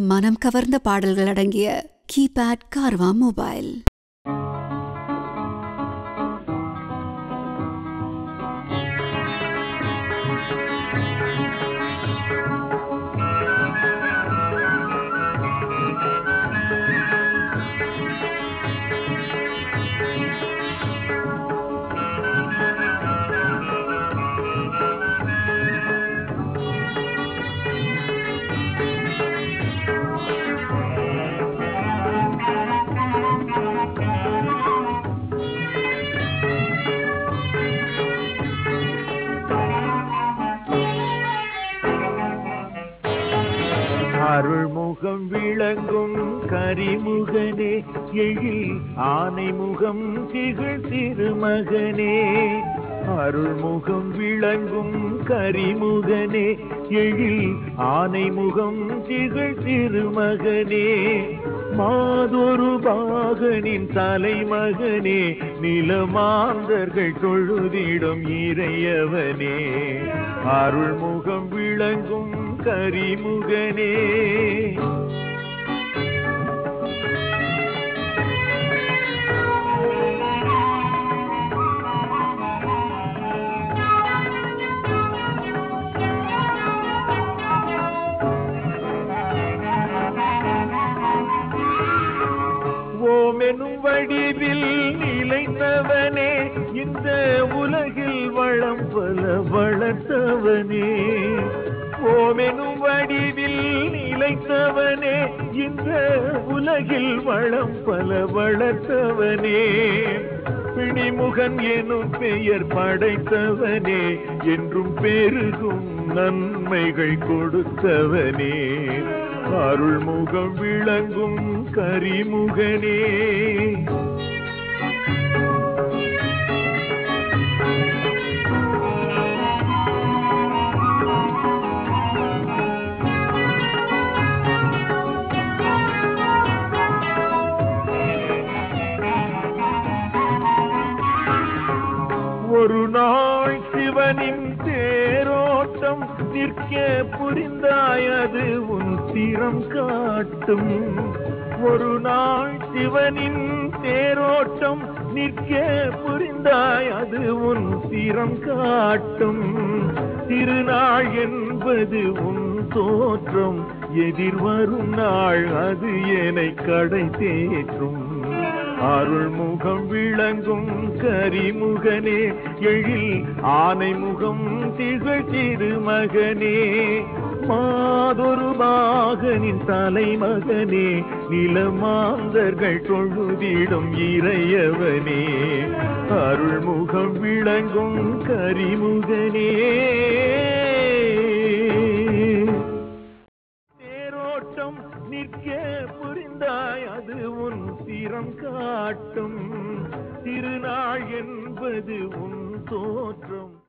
மனம் கவர்ந்த பாடல்கள் அடங்கிய கீபேட் கார்வா மொபைல் அருள்முகம் விளங்கும் கரிமுகனே எழில் ஆனைமுகம் திகழ் திருமகனே அருள்முகம் விளங்கும் கரிமுகனே எழில் ஆனைமுகம் திகழ் திருமகனே மாதொரு பாகனின் தலைமகனே நிலமாந்தர்கள் தொழுதிடும் இறையவனே அருள்முகம் விளங்கும் கரிமுகனே ஓமெனும் வடிவில் நிலைத்தவனே இந்த உலகில் வளம் பல வளர்த்தவனே ஓமெனும் வடிவில் நிலைத்தவனே இந்த உலகில் வளம் பல வளர்த்தவனே பிணிமுகன் எனும் பெயர் படைத்தவனே என்றும் பெருகும் நன்மைகள் கொடுத்தவனே அருள்முகம் விளங்கும் கரிமுகனே ஒரு நாள் சிவனின் தேரோட்டம் நிற்க புரிந்தாய் அது உன் திறம் காட்டும் ஒரு நாள் சிவனின் தேரோட்டம் நிற்க புரிந்தாய் அது உன் திறம் காட்டும் திருநாள் என்பது உன் தோற்றம் எதிர்வரும் நாள் அது என்னை கடை தேற்றும் அருள்முகம் விளங்கும் கரிமுகனே எழில் ஆனைமுகம் திகழ் திருமகனே மாதொரு மகனின் தலைமகனே நிலமாந்தர்கள் தொழுதிடும் இறையவனே அருள்முகம் விளங்கும் கரிமுகனே தேரோட்டம் நிற்க புரிந்தாய் அது உன் திறம் காட்டும் திருநாள் என்பது உன் தோற்றம்